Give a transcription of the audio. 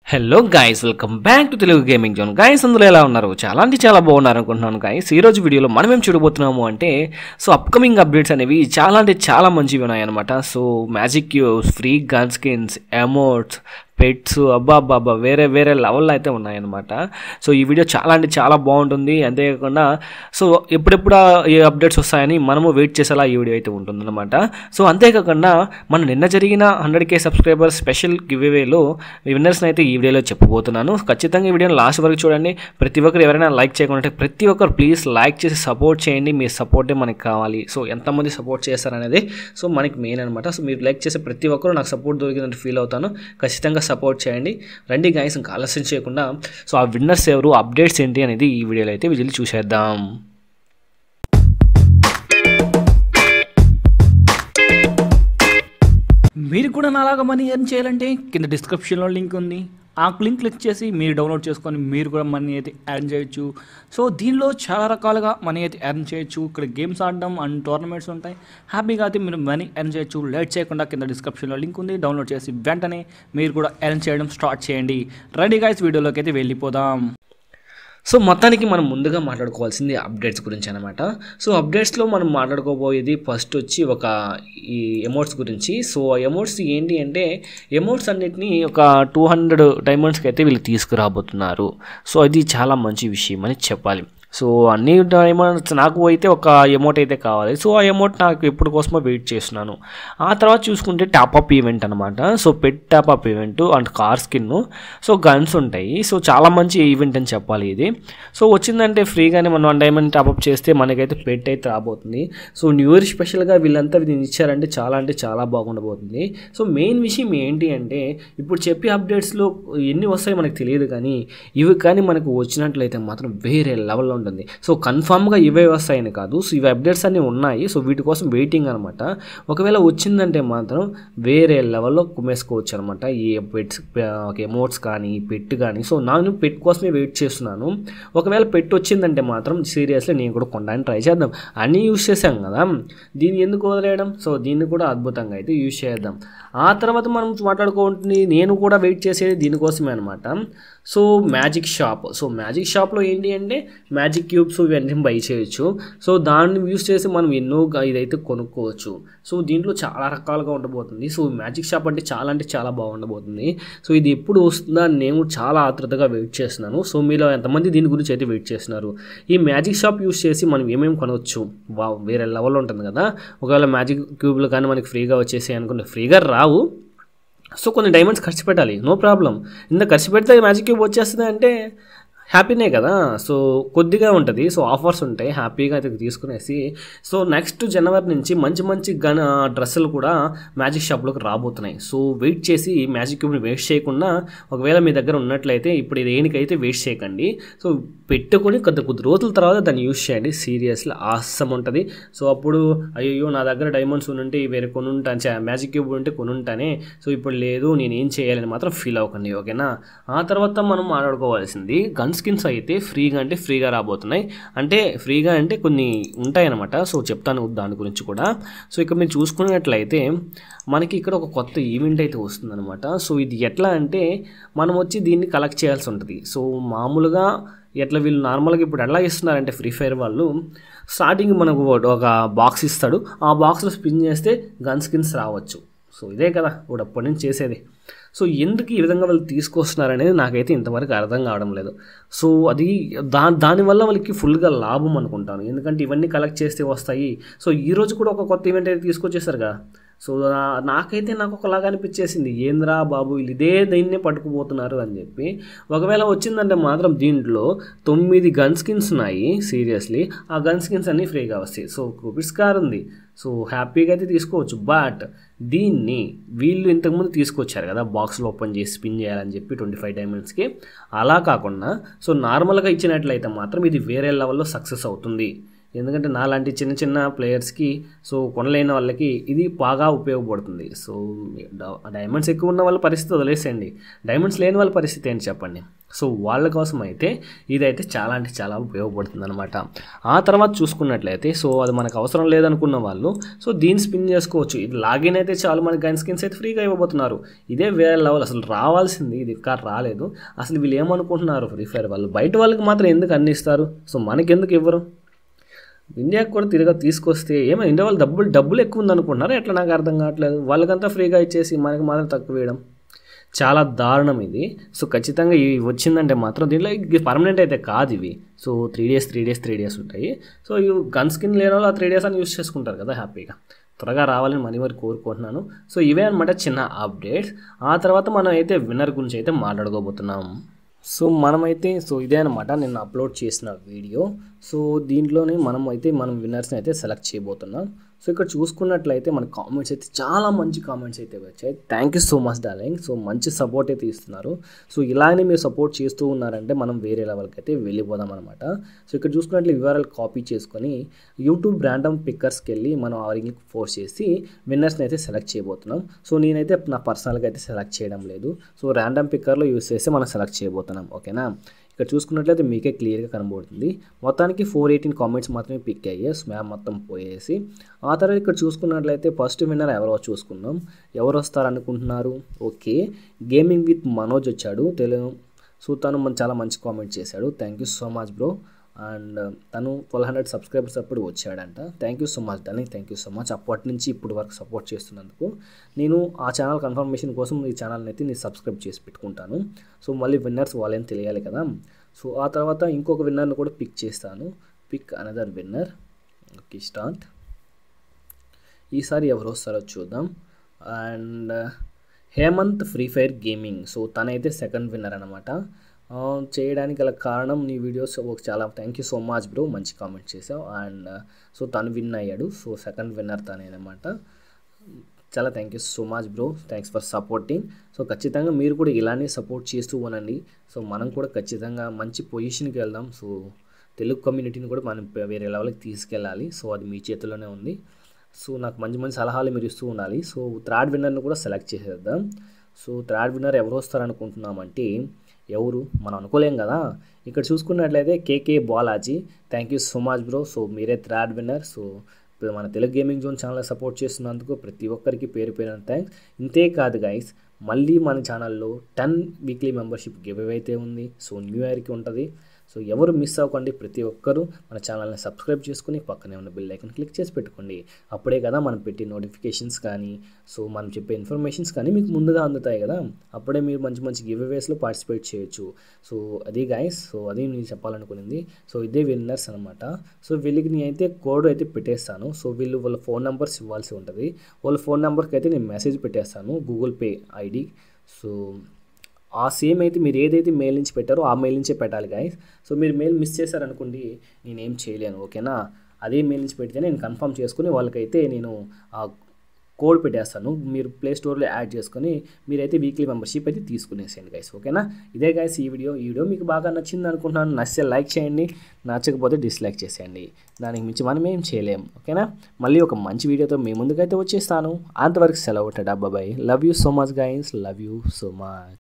hello guys welcome back to Telugu gaming zone guys అందులో ఎలా ఉన్నారు చాలా అంటే చాలా బాగున్నారు అనుకుంటున్నాను గైస్ ఈ రోజు వీడియోలో మనం ఏం చూడబోతున్నాము అంటే సో అప్కమింగ్ అప్డేట్స్ అనేవి చాలా అంటే చాలా మంచివి ఉన్నాయన్నమాట so magic cubes free gun skins emotes pets అబ్బా అబ్బా అబ్బా వేరే వేరే లెవెల్లో అయితే ఉన్నాయన్నమాట సో ఈ వీడియో చాలా అంటే చాలా బాగుంటుంది అంతేకాకుండా సో ఎప్పుడెప్పుడు ఈ అప్డేట్స్ వస్తాయని మనము వెయిట్ చేసేలా ఈ వీడియో అయితే ఉంటుందన్నమాట సో అంతేకాకుండా మన నిన్న జరిగిన హండ్రెడ్ కే సబ్స్క్రైబర్ స్పెషల్ గివ్వేలో విన్నర్స్ని అయితే ఈ వీడియోలో చెప్పబోతున్నాను ఖచ్చితంగా ఈ వీడియోని లాస్ట్ వరకు చూడండి ప్రతి ఒక్కరు ఎవరైనా లైక్ చేయకుండా ప్రతి ఒక్కరు ప్లీజ్ లైక్ చేసి సపోర్ట్ చేయండి మీ సపోర్టే మనకి కావాలి సో ఎంతమంది సపోర్ట్ చేస్తారనేది సో మనకి మెయిన్ అనమాట సో మీరు లైక్ చేసే ప్రతి ఒక్కరు నాకు సపోర్ట్ దొరికిందంటే ఫీల్ అవుతాను ఖచ్చితంగా సపోర్ట్ చేయండి రండి గాయస్ ఇంకా ఆలస్యం చేయకుండా సో ఆ విన్నర్స్ ఎవరు అప్డేట్స్ ఏంటి అనేది ఈ వీడియోలో అయితే విజిల్ చూసేద్దాం మీరు కూడా నాలాగా మనీ ఎర్న్ చేయాలంటే కింద డిస్క్రిప్షన్లో లింక్ ఉంది ఆ లింక్ క్లిక్ చేసి మీరు డౌన్లోడ్ చేసుకొని మీరు కూడా మనీ అయితే ఎర్న్ చేయొచ్చు సో దీనిలో చాలా రకాలుగా మనీ అయితే ఎర్న్ చేయొచ్చు ఇక్కడ గేమ్స్ ఆడడం అండ్ టోర్నమెంట్స్ ఉంటాయి హ్యాపీగా అయితే మీరు మనీ ఎర్న్ చేయొచ్చు లేట్ చేయకుండా కింద డిస్క్రిప్షన్లో లింక్ ఉంది డౌన్లోడ్ చేసి వెంటనే మీరు కూడా ఎర్న్ చేయడం స్టార్ట్ చేయండి రెడీ గైస్ వీడియోలోకి అయితే వెళ్ళిపోదాం సో మొత్తానికి మనం ముందుగా మాట్లాడుకోవాల్సింది అప్డేట్స్ గురించి అనమాట సో అప్డేట్స్లో మనం మాట్లాడుకోబోయేది ఫస్ట్ వచ్చి ఒక ఈ ఎమోట్స్ గురించి సో ఎమోట్స్ ఏంటి అంటే ఎమోట్స్ అన్నిటిని ఒక టూ హండ్రెడ్ డైమండ్స్కి అయితే వీళ్ళు తీసుకురాబోతున్నారు సో అది చాలా మంచి విషయం అని చెప్పాలి సో అన్ని డైమండ్స్ నాకు అయితే ఒక ఎమౌంట్ అయితే కావాలి సో ఆ అమౌంట్ నాకు ఎప్పుడు కోసమో వెయిట్ చేస్తున్నాను ఆ తర్వాత చూసుకుంటే టాప్అప్ ఈవెంట్ అనమాట so pet top up event and car skin so guns ఉంటాయి సో చాలా మంచి ఈవెంట్ అని చెప్పాలి ఇది సో వచ్చిందంటే ఫ్రీగానే మనం వన్ డైమండ్ టాప్అప్ చేస్తే మనకైతే పెట్ అయితే రాబోతుంది సో న్యూ ఇయర్ స్పెషల్గా వీళ్ళంతా దీన్ని ఇచ్చారంటే చాలా అంటే చాలా బాగుండబోతుంది సో మెయిన్ విషయం ఏంటి అంటే ఇప్పుడు చెప్పే అప్డేట్స్లో ఎన్ని వస్తాయో మనకు తెలియదు కానీ ఇవి కానీ మనకు వచ్చినట్లయితే మాత్రం వేరే లెవెల్లో ఉంటుంది సో కన్ఫామ్గా ఇవే వస్తాయని కాదు సో ఇవి అప్డేట్స్ అన్నీ ఉన్నాయి సో వీటి కోసం వెయిటింగ్ అనమాట ఒకవేళ వచ్చిందంటే మాత్రం వేరే లెవెల్లో కుమ్మేసుకోవచ్చు అనమాట ఈ పెట్స్ ఎమోట్స్ కానీ పెట్ కానీ సో నేను పెట్ కోసమే వెయిట్ చేస్తున్నాను ఒకవేళ పెట్ వచ్చిందంటే మాత్రం సీరియస్లీ నేను కూడా కొనడానికి ట్రై చేద్దాం అన్నీ యూజ్ చేసాం కదా దీన్ని ఎందుకు వదిలేయడం సో దీన్ని కూడా అద్భుతంగా అయితే యూజ్ చేద్దాం ఆ తర్వాత మనం మాట్లాడుకుంటుంది నేను కూడా వెయిట్ చేసేది దీనికోసమే అనమాట so magic shop so magic షాప్లో ఏంటి అంటే మ్యాజిక్ క్యూబ్స్ ఇవన్నీ బై చేయొచ్చు సో దాన్ని యూస్ చేసి మనం ఎన్నో గా- ఇదైతే కొనుక్కోవచ్చు సో దీంట్లో చాలా రకాలుగా ఉండబోతుంది సో మ్యాజిక్ షాప్ అంటే చాలా అంటే చాలా బాగుండబోతుంది సో ఇది ఎప్పుడు వస్తుందా అని నేను చాలా ఆతృతగా వెయిట్ చేస్తున్నాను సో మీలో ఎంతమంది దీని గురించి అయితే వెయిట్ చేస్తున్నారు ఈ మ్యాజిక్ షాప్ యూస్ చేసి మనం ఏమేమి కొనవచ్చు వా వేరే లెవెల్లో ఉంటుంది కదా ఒకవేళ మ్యాజిక్ క్యూబ్లు కానీ మనకి ఫ్రీగా వచ్చేసి అనుకుంటే ఫ్రీగా రావు సో కొన్ని డైమండ్స్ ఖర్చు పెట్టాలి నో ప్రాబ్లం ఇంత ఖర్చు పెడితే మ్యాజిక్ క్యూబ్ వచ్చేస్తుంది అంటే హ్యాపీనే కదా సో కొద్దిగా ఉంటుంది సో ఆఫర్స్ ఉంటాయి హ్యాపీగా అయితే తీసుకునేసి సో నెక్స్ట్ జనవరి నుంచి మంచి మంచి గన్ డ్రెస్సులు కూడా మ్యాజిక్ షాప్లోకి రాబోతున్నాయి సో వెయిట్ చేసి మ్యాజిక్ క్యూబ్ని వేస్ట్ చేయకుండా ఒకవేళ మీ దగ్గర ఉన్నట్లయితే ఇప్పుడు దేనికైతే వేస్ట్ చేయకండి సో పెట్టుకొని కొద్ది కొద్ది రోజుల తర్వాత దాన్ని యూస్ చేయండి సీరియస్లీ ఆసం ఉంటుంది సో అప్పుడు అయ్యో నా దగ్గర డైమండ్స్ ఉంటే వేరే కొనుంటాను చా- మ్యాజిక్ క్యూబ్ ఉంటే కొనుంటానే సో ఇప్పుడు లేదు నేను ఏం చేయాలని మాత్రం ఫీల్ అవ్వకండి ఓకేనా ఆ తర్వాత మనం మాట్లాడుకోవాల్సింది గన్ స్కిన్స్ అయితే ఫ్రీగా అంటే ఫ్రీగా రాబోతున్నాయి అంటే ఫ్రీగా అంటే కొన్ని ఉంటాయన్నమాట సో చెప్తాను దాని గురించి కూడా సో ఇక్కడ మీరు చూసుకున్నట్లయితే మనకి ఇక్కడ ఒక కొత్త ఈవెంట్ అయితే వస్తుందన్నమాట సో ఇది ఎట్లా అంటే మనం వచ్చి దీన్ని కలెక్ట్ చేయాల్సి ఉంటుంది సో మామూలుగా ఎట్లా వీళ్ళు నార్మల్గా ఇప్పుడు ఎలా ఇస్తున్నారంటే ఫ్రీ ఫైర్ వాళ్ళు స్టార్టింగ్ మనకు ఒక బాక్స్ ఇస్తాడు ఆ బాక్స్లో స్పిన్ చేస్తే గన్ స్కిన్స్ రావచ్చు సో ఇదే కదా ఇప్పుడు అప్పటి నుంచి చేసేది సో ఎందుకు ఈ విధంగా వాళ్ళు తీసుకొస్తున్నారనేది నాకైతే ఇంతవరకు అర్థం కావడం లేదు సో అది దా దానివల్ల వాళ్ళకి ఫుల్గా లాభం అనుకుంటాను ఎందుకంటే ఇవన్నీ కలెక్ట్ చేస్తే వస్తాయి సో ఈ రోజు కూడా ఒక కొత్త ఈవెంట్ అయితే తీసుకొచ్చేసారుగా సో నా- నాకైతే నాకు ఒకలాగా అనిపించేసింది ఏంద్రా బాబు వీళ్ళు ఇదే దీన్నే పట్టుకుపోతున్నారు అని చెప్పి ఒకవేళ వచ్చిందంటే మాత్రం దీంట్లో తొమ్మిది గన్ స్కిన్స్ ఉన్నాయి సీరియస్లీ ఆ గన్ స్కిన్స్ అన్నీ ఫ్రీగా వస్తాయి సో రూపీస్ కార్ ఉంది సో హ్యాపీగా అయితే తీసుకోవచ్చు బట్ దీన్ని వీళ్ళు ఇంతకుముందు తీసుకొచ్చారు కదా బాక్స్లో ఓపెన్ చేసి స్పిన్ చేయాలని చెప్పి ట్వంటీ ఫైవ్ డైమండ్స్కి అలా కాకుండా సో నార్మల్గా ఇచ్చినట్లయితే మాత్రం ఇది వేరే లెవెల్లో సక్సెస్ అవుతుంది ఎందుకంటే నాలాంటి చిన్న చిన్న ప్లేయర్స్కి సో కొనలేని వాళ్ళకి ఇది బాగా ఉపయోగపడుతుంది సో డైమండ్స్ ఎక్కువ ఉన్న వాళ్ళ పరిస్థితి వదిలేసేయండి డైమండ్స్ లేని వాళ్ళ పరిస్థితి ఏంటి చెప్పండి సో వాళ్ళ కోసం అయితే ఇదైతే చాలా అంటే చాలా ఉపయోగపడుతుంది అనమాట ఆ తర్వాత చూసుకున్నట్లయితే సో అది మనకు అవసరం లేదనుకున్న వాళ్ళు సో దీన్ని స్పిన్ చేసుకోవచ్చు ఇది లాగిన్ అయితే చాలు మనకి గన్ స్కిన్స్ అయితే ఫ్రీగా ఇవ్వబోతున్నారు ఇదే వేరే లెవెల్ అసలు రావాల్సింది ఇది ఇంకా రాలేదు అసలు వీళ్ళు ఏమనుకుంటున్నారు ఫ్రీ ఫైర్ వాళ్ళు బయట వాళ్ళకి మాత్రం ఎందుకు అన్ని ఇస్తారు సో మనకి ఎందుకు ఇవ్వరు ఇండియాకి కూడా తిరిగా తీసుకొస్తే ఏమో ఇండియా వాళ్ళు డబ్బులు డబ్బులు ఎక్కువ ఉందనుకుంటున్నారా ఎట్లా నాకు అర్థం కావట్లేదు వాళ్ళకంతా ఫ్రీగా ఇచ్చేసి మనకి మాత్రం తక్కువ వేయడం చాలా దారుణం ఇది సో ఖచ్చితంగా ఇవి వచ్చిందంటే మాత్రం దీంట్లో పర్మనెంట్ అయితే కాదు ఇవి so three days three days three days ఉంటాయి సో ఇవి గన్ స్కిన్ లేని వాళ్ళు ఆ త్రీ డేస్ అని యూస్ చేసుకుంటారు కదా హ్యాపీగా త్వరగా రావాలని మనీ వరకు కోరుకుంటున్నాను సో ఇవే అనమాట చిన్న అప్డేట్స్ ఆ తర్వాత మనం అయితే విన్నర్ గురించి అయితే మాట్లాడుకోబోతున్నాం సో మనమైతే సో ఇదే అనమాట నేను అప్లోడ్ చేసిన వీడియో సో దీంట్లోనే మనం అయితే మనం విన్నర్స్ని అయితే సెలెక్ట్ చేయబోతున్నాం సో ఇక్కడ చూసుకున్నట్లయితే మన కామెంట్స్ అయితే చాలా మంచి కామెంట్స్ అయితే వచ్చాయి thank you so much darling so మంచి సపోర్ట్ అయితే ఇస్తున్నారు సో ఇలానే మీరు సపోర్ట్ చేస్తూ ఉన్నారంటే మనం వేరే లెవెల్కి అయితే వెళ్ళిపోదాం అనమాట సో ఇక్కడ చూసుకున్నట్లు వివరాలు కాపీ చేసుకొని యూట్యూబ్ ర్యాండమ్ పిక్కర్స్కి వెళ్ళి మనం ఆ లింక్ ఫోర్స్ చేసి విన్నర్స్ని అయితే సెలెక్ట్ చేయబోతున్నాం సో నేనైతే నా పర్సనల్గా అయితే సెలెక్ట్ చేయడం లేదు సో ర్యాండమ్ పిక్కర్లో యూస్ చేసి మనం సెలెక్ట్ చేయబోతున్నాం ఓకేనా ఇక్కడ చూసుకున్నట్లయితే మీకే క్లియర్గా కనబడుతుంది మొత్తానికి ఫోర్ ఎయిటీన్ కామెంట్స్ మాత్రమే పిక్ అయ్యాయి స్మామ్ మొత్తం పోయేసి ఆ తర్వాత ఇక్కడ చూసుకున్నట్లయితే ఫస్ట్ విన్నర్ ఎవరో చూసుకుందాం ఎవరు వస్తారు అనుకుంటున్నారు ఓకే గేమింగ్ విత్ మనోజ్ వచ్చాడు తెలుగు సో తను మన చాలా మంచి కామెంట్ చేశాడు thank you so much bro and తను ట్వెల్వ్ హండ్రెడ్ సబ్స్క్రైబర్స్ అప్పుడు వచ్చాడంట థ్యాంక్ యూ సో మచ్ దాన్ని థ్యాంక్ యూ సో మచ్ అప్పటి నుంచి ఇప్పుడు వరకు సపోర్ట్ చేస్తున్నందుకు నేను ఆ ఛానల్ కన్ఫర్మేషన్ కోసం ఈ ఛానల్ని అయితే నేను సబ్స్క్రైబ్ చేసి పెట్టుకుంటాను సో మళ్ళీ విన్నర్స్ వాళ్ళని తెలియాలి కదా సో ఆ తర్వాత ఇంకొక విన్నర్ని కూడా పిక్ చేస్తాను pick another winner okay start ఈసారి ఎవరు వస్తారో చూద్దాం and Hemanth free fire gaming so తనైతే సెకండ్ విన్నర్ అనమాట చేయడానికి గల కారణం నీ వీడియోస్ ఒక చాలా thank you so much bro మంచి కామెంట్ చేసావు అండ్ సో తను విన్ అయ్యాడు సో సెకండ్ విన్నర్ తనేనమాట చాలా thank you so much bro thanks for supporting so ఖచ్చితంగా మీరు కూడా ఇలానే సపోర్ట్ చేస్తూ ఉండండి సో మనం కూడా ఖచ్చితంగా మంచి పొజిషన్కి వెళ్దాం సో తెలుగు కమ్యూనిటీని కూడా మనం వేరే లెవెల్కి తీసుకెళ్ళాలి సో అది మీ చేతిలోనే ఉంది సో నాకు మంచి మంచి సలహాలు మీరు ఇస్తూ ఉండాలి సో థర్డ్ విన్నర్ని కూడా సెలెక్ట్ చేసేద్దాం సో థర్డ్ విన్నర్ ఎవరు వస్తారనుకుంటున్నామంటే ఎవరు మనం అనుకోలేం కదా ఇక్కడ చూసుకున్నట్లయితే KK Balaji thank you so much bro so మీరే థర్డ్ విన్నర్ సో మన Telugu gaming zone channel support చేస్తున్నందుకు ప్రతి ఒక్కరికి పేరు పేరు థ్యాంక్స్ ఇంతే కాదు గైస్ మళ్ళీ మన ఛానల్లో టెన్ వీక్లీ మెంబర్షిప్ గివ్ అయితే ఉంది సో న్యూ ఇయర్కి ఉంటుంది సో ఎవరు మిస్ అవ్వకండి ప్రతి ఒక్కరూ మన ఛానల్ని సబ్స్క్రైబ్ చేసుకుని పక్కనే ఉన్న బెల్ ఐకన్ క్లిక్ చేసి పెట్టుకోండి అప్పుడే కదా మనం పెట్టే నోటిఫికేషన్స్ కానీ సో మనం చెప్పే ఇన్ఫర్మేషన్స్ కానీ మీకు ముందుగా అందుతాయి కదా అప్పుడే మీరు మంచి మంచి గివ్ అవేస్లో పార్టిసిపేట్ చేయొచ్చు సో అది గాయస్ సో అది నేను చెప్పాలనుకునింది సో ఇదే విన్నర్స్ అనమాట సో వీళ్ళకి నేను అయితే కోడ్ అయితే పెట్టేస్తాను సో వీళ్ళు వాళ్ళ ఫోన్ నెంబర్స్ ఇవ్వాల్సి ఉంటుంది వాళ్ళ ఫోన్ నెంబర్కి అయితే నేను మెసేజ్ పెట్టేస్తాను గూగుల్ పే ఐడి సో ఆ సేమ్ అయితే మీరు ఏదైతే మెయిల్ నుంచి పెట్టారో ఆ మెయిల్ నుంచే పెట్టాలి గాయస్ సో మీరు మెయిల్ మిస్ చేశారనుకోండి నేనేం చేయలేను ఓకేనా అదే మెయిల్ నుంచి పెడితే నేను కన్ఫర్మ్ చేసుకుని వాళ్ళకైతే నేను ఆ కోడ్ పెట్టేస్తాను మీరు ప్లే స్టోర్లో యాడ్ చేసుకొని మీరైతే వీక్లీ మెంబర్షిప్ అయితే తీసుకునేసేయండి గైస్ ఓకేనా ఇదే గైస్ ఈ వీడియో ఈ వీడియో మీకు బాగా నచ్చింది అనుకుంటున్నాను నచ్చితే లైక్ చేయండి నచ్చకపోతే డిస్లైక్ చేసేయండి దానికి మించి మనం ఏం చేయలేం ఓకేనా మళ్ళీ ఒక మంచి వీడియోతో మీ ముందుకైతే వచ్చేస్తాను అంతవరకు సెలవు డబ్బా bye love you so much guys love you so much